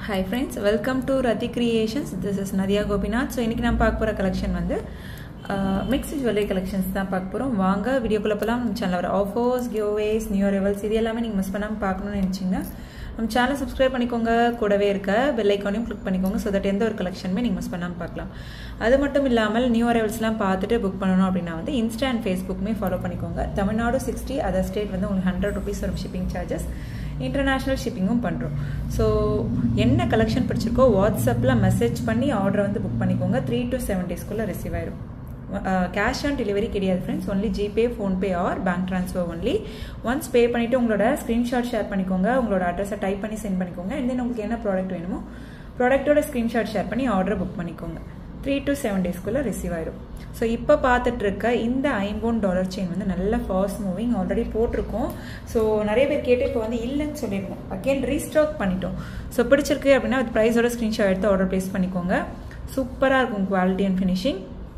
hi friends welcome to Rathi Creations this is Nadiya Gopinath so இன்றைக்கி நான் பார்க்க போகிற கலெக்ஷன் வந்து மிக்ஸ்டு ஜுவல்லரி கலெக்ஷன்ஸ் தான் பார்க்க போகிறோம் வாங்க வீடியோக்குள்ளே போகலாம் நம்ம சேனல் வர ஆஃபர்ஸ் கியோவேஸ் நியூ ரெவல்ஸ் இது எல்லாமே நீங்கள் மிஸ் பண்ணாமல் பார்க்கணும்னு நினச்சிங்கன்னா நம்ம சேனல் சப்ஸ்கிரைப் பண்ணிக்கோங்க கூடவே இருக்க பெல் ஐக்கானையும் கிளிக் பண்ணிக்கோங்க ஸோ தட் எந்த ஒரு கலெக்ஷனுமே நீங்கள் மிஸ் பண்ணாமல் பார்க்கலாம் அது மட்டும் இல்லாமல் நியூ அரைவல்ஸ்லாம் பார்த்துட்டு புக் பண்ணணும் அப்படின்னா வந்து இன்ஸ்டா அண்ட் ஃபேஸ்புக்குமே ஃபாலோ பண்ணிக்கோங்க தமிழ்நாடு சிக்ஸ்டி அதர் ஸ்டேட் வந்து உங்களுக்கு ஹண்ட்ரட் ருபீஸ் வரும் ஷிப்பிங் சார்ஜஸ் இன்டர்நேஷ்னல் ஷிப்பிங்கும் பண்ணுறோம் ஸோ என்ன கலெக்ஷன் பிடிச்சிருக்கோ வாட்ஸ்அப்பில் மெசேஜ் பண்ணி ஆர்டரை வந்து புக் பண்ணிக்கோங்க த்ரீ டு செவன் டேஸ்க்குள்ளே ரிசீவ் ஆயிரும் கேஷ் ஆன் டெலிவரி கிடையாது friends only GPay PhonePe or bank transfer only once pay பண்ணிவிட்டு உங்களோட ஸ்க்ரீன்ஷாட் ஷேர் பண்ணிக்கோங்க உங்களோட அட்ரஸை டைப் பண்ணி சென்ட் பண்ணிக்கோங்க அண்ட் தென் உங்களுக்கு என்ன ப்ராடக்ட் வேணுமோ ப்ராடக்ட்டோட ஸ்க்ரீன்ஷாட் ஷேர் பண்ணி ஆர்டர் புக் பண்ணிக்கோங்க த்ரீ டு செவன் டேஸ்க்குள்ளே ரிசீவ் ஆயிடும் ஸோ இப்போ பார்த்துட்டு இருக்க இந்த ஐம்போன் டாலர் செயின் வந்து நல்ல ஃபாஸ்ட் மூவிங் ஆல்ரெடி போட்டிருக்கோம் ஸோ நிறைய பேர் கேட்டு இப்போ வந்து இல்லைன்னு சொல்லியிருக்கோம் அகெயின் ரீஸ்டாக் பண்ணிட்டோம் ஸோ பிடிச்சிருக்கு அப்படின்னா அது ப்ரைஸோட ஸ்க்ரீன்ஷாட் எடுத்து ஆர்டர் ப்ளேஸ் பண்ணிக்கோங்க சூப்பராக இருக்கும் quality and finishing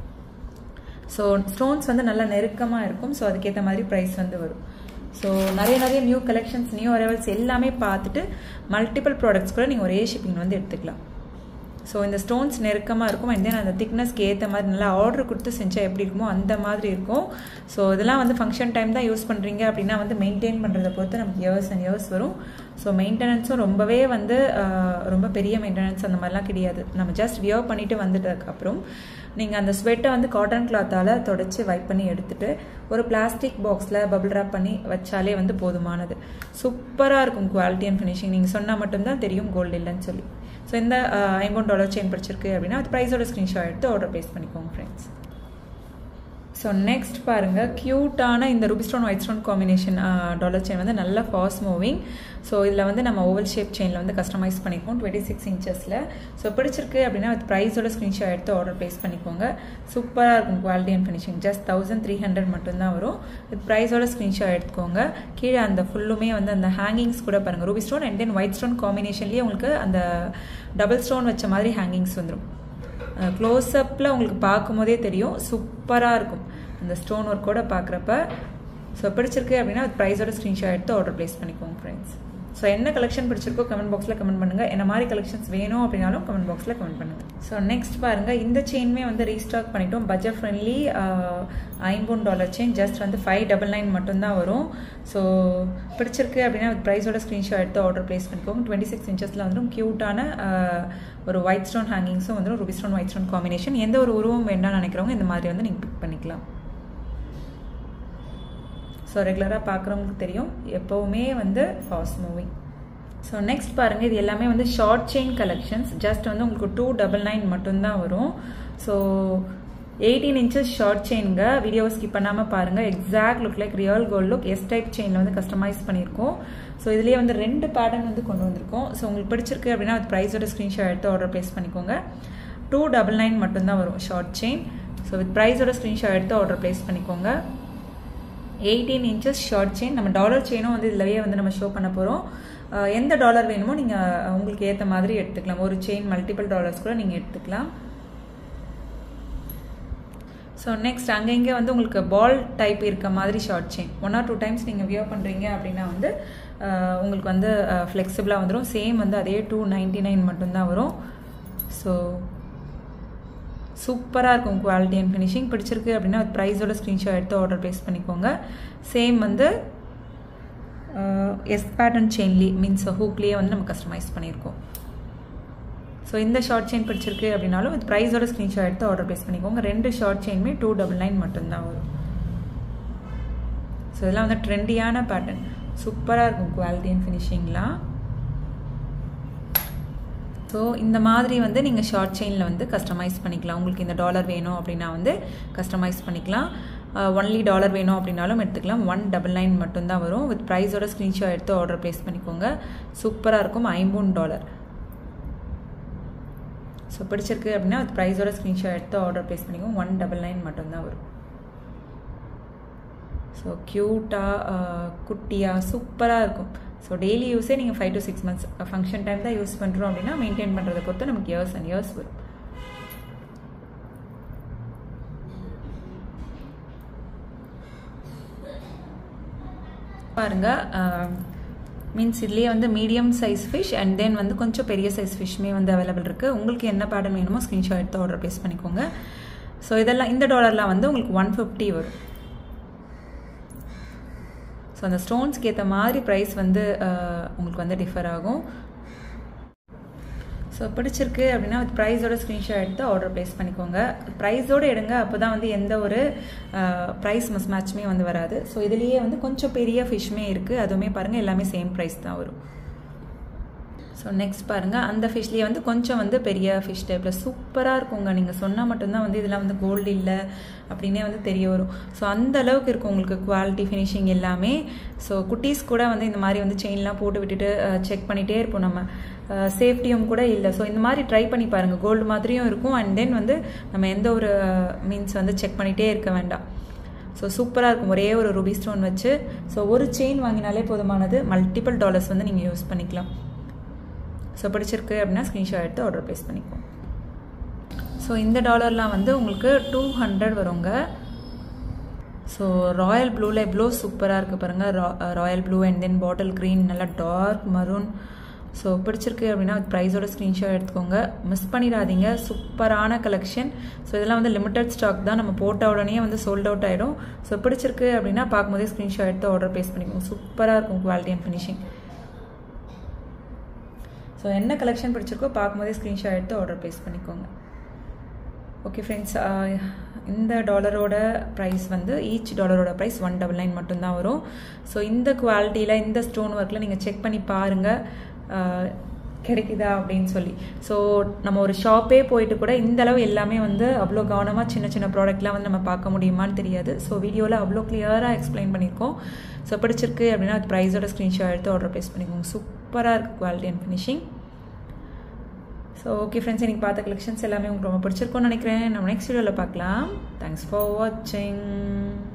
so stones வந்து நல்லா நெருக்கமாக இருக்கும் ஸோ அதுக்கேற்ற மாதிரி ப்ரைஸ் வந்து வரும் ஸோ நிறைய நிறைய நியூ கலெக்ஷன்ஸ் நியூ அரைவல்ஸ் எல்லாமே பார்த்துட்டு மல்டிபிள் ப்ராடக்ட்ஸ் கூட நீங்கள் ஒரே ஷிப்பிங் வந்து எடுத்துக்கலாம் ஸோ இந்த ஸ்டோன்ஸ் நெருக்கமாக இருக்கும் அண்ட் தென் அந்த திக்னஸ்க்கு ஏற்ற மாதிரி நல்லா ஆர்டர் கொடுத்து செஞ்சால் எப்படி இருக்குமோ அந்த மாதிரி இருக்கும் ஸோ இதெல்லாம் வந்து ஃபங்க்ஷன் டைம் தான் யூஸ் பண்ணுறீங்க அப்படின்னா வந்து மெயின்டைன் பண்ணுறதை பொறுத்து நமக்கு இயர்ஸ் அண்ட் இயர்ஸ் வரும் ஸோ மெயின்டெனன்ஸும் ரொம்பவே வந்து ரொம்ப பெரிய மெயின்டெனன்ஸ் அந்த மாதிரிலாம் கிடையாது நம்ம ஜஸ்ட் வியர் பண்ணிட்டு வந்துட்டதுக்கப்புறம் நீங்கள் அந்த ஸ்வெட்டை வந்து காட்டன் கிளாத்தால் தொடச்சி வைப் பண்ணி எடுத்துட்டு ஒரு பிளாஸ்டிக் பாக்ஸில் பபிள் ரேப் பண்ணி வச்சாலே வந்து போதுமானது சூப்பராக இருக்கும் குவாலிட்டி அண்ட் ஃபினிஷிங் நீங்கள் சொன்னால் மட்டும்தான் தெரியும் கோல்டு இல்லைன்னு சொல்லி ஸோ இந்த ஐம்பது டாலர் செயின் பிடிச்சிருக்கு அப்படின்னா அது ப்ரைஸோட ஸ்க்ரீன்ஷாட் எடுத்து ஆர்டர் ப்ளேஸ் பண்ணிக்கோங்க ஃப்ரெண்ட்ஸ் ஸோ நெக்ஸ்ட் பாருங்கள் க்யூட்டான இந்த ruby stone white stone combination dollar chain வந்து நல்ல ஃபாஸ்ட் மூவிங் ஸோ இதில் வந்து நம்ம ஓவல் ஷேப் செயினில் வந்து கஸ்டமைஸ் பண்ணிக்குவோம் டுவெண்ட்டி சிக்ஸ் இன்ச்சஸில் ஸோ பிடிச்சிருக்கு அப்படின்னா அது ப்ரைஸோட ஸ்க்ரீன்ஷாட் எடுத்து ஆர்டர் ப்ளேஸ் பண்ணிக்கோங்க சூப்பராக இருக்கும் quality and finishing just thousand three hundred மட்டும்தான் வரும் இது ப்ரைஸோட ஸ்க்ரீன்ஷாட் எடுத்துக்கோங்க கீழே அந்த ஃபுல்லுமே வந்து அந்த ஹேங்கிங்ஸ் கூட பாருங்கள் ruby stone and then white stone காம்பினேஷன்லேயே உங்களுக்கு அந்த டபுள் ஸ்டோன் வச்ச மாதிரி ஹேங்கிங்ஸ் வந்துடும் க்ளோஸ்அப்பில் உங்களுக்கு பார்க்கும்போதே தெரியும் சூப்பராக இருக்கும் அந்த ஸ்டோன் ஒர்க்கோட பார்க்குறப்ப ஸோ பிடிச்சிருக்கு அப்படின்னா அது ப்ரைஸோட ஸ்க்ரீன்ஷாட் எடுத்து ஆர்டர் ப்ளேஸ் பண்ணிக்கோங்க ஃப்ரெண்ட்ஸ் ஸோ என்ன கலெக்ஷன் பிடிச்சிருக்கோ கமெண்ட் பாக்ஸில் கமெண்ட் பண்ணுங்கள் என்ன மாதிரி கலெக்ஷன்ஸ் வேணும் அப்படின்னாலும் கமெண்ட் பாக்ஸில் கமெண்ட் பண்ணுங்கள் ஸோ நெக்ஸ்ட் பாருங்கள் இந்த செயின்மே வந்து ரீஸ்டாக் பண்ணிட்டோம் பட்ஜெட் ஃப்ரெண்ட்லி ஐம்பூன் டாலர் செயின் ஜஸ்ட் வந்து ஃபைவ் டபுள் நைன் மட்டும்தான் வரும் ஸோ பிடிச்சிருக்கு அப்படின்னா ப்ரைஸோட ஸ்க்ரீன்ஷாட் எடுத்து ஆர்டர் ப்ளேஸ் பண்ணிக்கோங்க டுவெண்ட்டி சிக்ஸ் இன்ச்சஸில் வந்துடும் க்யூட்டான ஒரு ஒயிட் ஸ்டோன் ஹேங்கிங்ஸும் வந்துடும் ruby stone white stone combination எந்த ஒரு உருவம் வேண்டாம்னு நினைக்கிறவங்க இந்த மாதிரி வந்து நீங்கள் பிக் பண்ணிக்கலாம் ஸோ ரெகுலராக பார்க்குறவங்களுக்கு தெரியும் எப்போவுமே வந்து ஃபாஸ்ட் மூவிங் ஸோ நெக்ஸ்ட் பாருங்கள் இது எல்லாமே வந்து ஷார்ட் செயின் கலெக்ஷன்ஸ் ஜஸ்ட் வந்து உங்களுக்கு டூ டபுள் நைன் மட்டும்தான் வரும் ஸோ எயிட்டீன் இன்ச்சஸ் ஷார்ட் செயின்ங்க வீடியோ ஸ்கிப் பண்ணாமல் பாருங்கள் exact look like real gold look S type செயினில் வந்து கஸ்டமைஸ் பண்ணியிருக்கோம் ஸோ இதுலேயே வந்து ரெண்டு பேட்டர்ன் வந்து கொண்டு வந்திருக்கோம் ஸோ உங்களுக்கு பிடிச்சிருக்கு அப்படின்னா அது ப்ரைஸோட ஸ்க்ரீன்ஷாட் எடுத்து ஆர்டர் ப்ளேஸ் பண்ணிக்கோங்க டூ டபுள் நைன் மட்டும்தான் வரும் ஷார்ட் செயின் ஸோ வித் ப்ரைஸோட ஸ்க்ரீன்ஷாட் எடுத்து ஆர்டர் ப்ளேஸ் பண்ணிக்கோங்க எயிட்டீன் இன்ச்சஸ் ஷார்ட் செயின் நம்ம டாலர் செயினும் வந்து இதுலவே வந்து நம்ம ஷோ பண்ண போகிறோம் எந்த டாலர் வேணுமோ நீங்கள் உங்களுக்கு ஏற்ற மாதிரி எடுத்துக்கலாம் ஒரு செயின் மல்டிபிள் டாலர்ஸ் கூட நீங்கள் எடுத்துக்கலாம் ஸோ நெக்ஸ்ட் அங்கே இங்கே வந்து உங்களுக்கு பால் டைப் இருக்க மாதிரி short chain one or two times நீங்கள் வியர் பண்ணுறீங்க அப்படின்னா வந்து உங்களுக்கு வந்து ஃப்ளெக்சிபிளாக வந்துடும் சேம் வந்து அதே டூ நைன்டி நைன் மட்டும்தான் வரும் ஸோ சூப்பராக இருக்கும் குவாலிட்டி அண்ட் ஃபினிஷிங் பிடிச்சிருக்கு அப்படின்னா அது ப்ரைஸோட ஸ்க்ரீன்ஷாட் எடுத்து ஆர்டர் ப்ளேஸ் பண்ணிக்கோங்க சேம் வந்து எஸ் பேட்டர்ன் செயின்லி மீன்ஸ் ஹூக்லேயே வந்து நம்ம கஸ்டமைஸ் பண்ணியிருக்கோம் ஸோ இந்த ஷார்ட் செயின் பிடிச்சிருக்கு அப்படின்னாலும் அது ப்ரைஸோட ஸ்க்ரீன்ஷாட் எடுத்து ஆர்டர் ப்ளேஸ் பண்ணிக்கோங்க ரெண்டு ஷார்ட் செயினுமே டூ டபுள் நைன் மட்டும்தான் வரும் ஸோ இதெல்லாம் வந்து ட்ரெண்டியான பேட்டர்ன் சூப்பராக இருக்கும் குவாலிட்டி அண்ட் ஃபினிஷிங்லாம் ஸோ இந்த மாதிரி வந்து நீங்கள் ஷார்ட் செயினில் வந்து கஸ்டமைஸ் பண்ணிக்கலாம் உங்களுக்கு இந்த டாலர் வேணும் அப்படின்னா வந்து கஸ்டமைஸ் பண்ணிக்கலாம் ஒன்லி டாலர் வேணும் அப்படின்னாலும் எடுத்துக்கலாம் ஒன் டபுள் நைன் மட்டும்தான் வரும் வித் ப்ரைஸோட ஸ்க்ரீன்ஷாட் எடுத்து ஆர்டர் ப்ளேஸ் பண்ணிக்கோங்க சூப்பராக இருக்கும் ஐம்பூன் டாலர் ஸோ பிடிச்சிருக்கு அப்படின்னா வித் ப்ரைஸோட ஸ்க்ரீன்ஷாட் எடுத்து ஆர்டர் ப்ளேஸ் பண்ணிக்கோங்க ஒன் டபுள் நைன் மட்டும்தான் வரும் ஸோ க்யூட்டாக குட்டியாக சூப்பராக இருக்கும் ஸோ டெய்லி யூஸே நீங்கள் five to six months function time தான் யூஸ் பண்ணுறோம் அப்படின்னா மெயின்டைன் பண்ணுறதை பொறுத்து நமக்கு இயர்ஸ் அண்ட் இயர்ஸ் வரும் பாருங்க மீன்ஸ் இதுலேயே வந்து medium size fish and then வந்து கொஞ்சம் பெரிய சைஸ் ஃபிஷ்மே வந்து அவைலபிள் இருக்குது உங்களுக்கு என்ன பேட்டர்ன் வேணுமோ ஸ்க்ரீன்ஷாட் எடுத்து ஆர்டர் ப்ளேஸ் பண்ணிக்கோங்க ஸோ இதெல்லாம் இந்த டாலர்லாம் வந்து உங்களுக்கு ஒன் ஃபிஃப்டி வரும் ஸோ அந்த ஸ்டோன்ஸ்க்கு ஏற்ற மாதிரி ப்ரைஸ் வந்து உங்களுக்கு வந்து டிஃபர் ஆகும் ஸோ பிடிச்சிருக்கு அப்படின்னா வித் ப்ரைஸோட ஸ்க்ரீன்ஷாட் எடுத்து ஆர்டர் ப்ளேஸ் பண்ணிக்கோங்க ப்ரைஸோடு எடுங்க அப்போ தான் வந்து எந்த ஒரு ப்ரைஸ் மிஸ் மேட்ச்மே வந்து வராது ஸோ இதுலேயே வந்து கொஞ்சம் பெரிய ஃபிஷ்மே இருக்குது அதுவுமே பாருங்கள் எல்லாமே சேம் ப்ரைஸ் தான் வரும் ஸோ நெக்ஸ்ட் பாருங்கள் அந்த ஃபிஷ்லேயே வந்து கொஞ்சம் வந்து பெரிய ஃபிஷ் டைப்பில் சூப்பராக இருக்குங்க நீங்கள் சொன்னால் மட்டும்தான் வந்து இதெல்லாம் வந்து கோல்டு இல்லை அப்படின்னே வந்து தெரிய வரும் ஸோ அந்த அளவுக்கு இருக்கும் உங்களுக்கு குவாலிட்டி ஃபினிஷிங் எல்லாமே ஸோ குட்டீஸ் கூட வந்து இந்த மாதிரி வந்து செயின்லாம் போட்டு விட்டுட்டு செக் பண்ணிகிட்டே இருப்போம் நம்ம சேஃப்டியும் கூட இல்லை ஸோ இந்த மாதிரி ட்ரை பண்ணி பாருங்கள் கோல்டு மாதிரியும் இருக்கும் அண்ட் தென் வந்து நம்ம எந்த ஒரு மீன்ஸ் வந்து செக் பண்ணிகிட்டே இருக்க வேண்டாம் ஸோ சூப்பராக இருக்கும் ஒரே ஒரு ரூபி ஸ்டோன் வச்சு ஸோ ஒரு செயின் வாங்கினாலே போதுமானது மல்டிபிள் டாலர்ஸ் வந்து நீங்கள் யூஸ் பண்ணிக்கலாம் ஸோ பிடிச்சிருக்கு அப்படின்னா ஸ்க்ரீன்ஷாட் எடுத்து ஆர்டர் ப்ளேஸ் பண்ணிக்குவோம் ஸோ இந்த டாலர்லாம் வந்து உங்களுக்கு டூ ஹண்ட்ரட் வருங்க ஸோ ராயல் ப்ளூவில் எவ்வளோ சூப்பராக இருக்குது பாருங்கள் royal blue and then bottle green நல்லா டார்க் மரூன் ஸோ பிடிச்சிருக்கு அப்படின்னா ப்ரைஸோட ஸ்க்ரீன்ஷாட் எடுத்துக்கோங்க மிஸ் பண்ணிடாதீங்க சூப்பரான கலெக்ஷன் ஸோ இதெல்லாம் வந்து லிமிட்டட் ஸ்டாக் தான் நம்ம போட்ட உடனே வந்து சோல்ட் அவுட் ஆகிடும் ஸோ பிடிச்சிருக்கு அப்படின்னா பார்க்கும்போதே ஸ்க்ரீன்ஷாட் எடுத்து ஆர்டர் ப்ளேஸ் பண்ணிக்கோங்க சூப்பராக இருக்கும் குவாலிட்டி அண்ட் ஃபினிஷிங் ஸோ என்ன கலெக்ஷன் பிடிச்சிருக்கோ பார்க்கும்போதே ஸ்க்ரீன்ஷாட் எடுத்து ஆர்டர் ப்ளேஸ் பண்ணிக்கோங்க ஓகே ஃப்ரெண்ட்ஸ் இந்த டாலரோட ப்ரைஸ் வந்து ஈச் டாலரோட ப்ரைஸ் ஒன் டபுள் நைன் மட்டும்தான் வரும் ஸோ இந்த குவாலிட்டியில் இந்த ஸ்டோன் ஒர்க்கில் நீங்கள் செக் பண்ணி பாருங்கள் கிடைக்குதா அப்படின்னு சொல்லி ஸோ நம்ம ஒரு ஷாப்பே போயிட்டு கூட இந்த அளவு எல்லாமே வந்து அவ்வளோ கவனமாக சின்ன சின்ன ப்ராடக்ட்லாம் வந்து நம்ம பார்க்க முடியுமான்னு தெரியாது ஸோ வீடியோவில் அவ்வளோ கிளியராக எக்ஸ்பிளைன் பண்ணியிருக்கோம் ஸோ பிடிச்சிருக்கு அப்படின்னா அது ப்ரைஸோட ஸ்க்ரீன்ஷாட் எடுத்து ஆர்டர் ப்ளேஸ் பண்ணிக்கோங்க சூப்பராக இருக்குது quality and finishing so okay friends எனக்கு பார்த்த கலெக்ஷன்ஸ் எல்லாமே உங்களுக்கு ரொம்ப பிடிச்சிருக்கும்னு நினைக்கிறேன் நம்ம நெக்ஸ்ட் வீடியோவில் பார்க்கலாம் தேங்க்ஸ் ஃபார் வாட்சிங்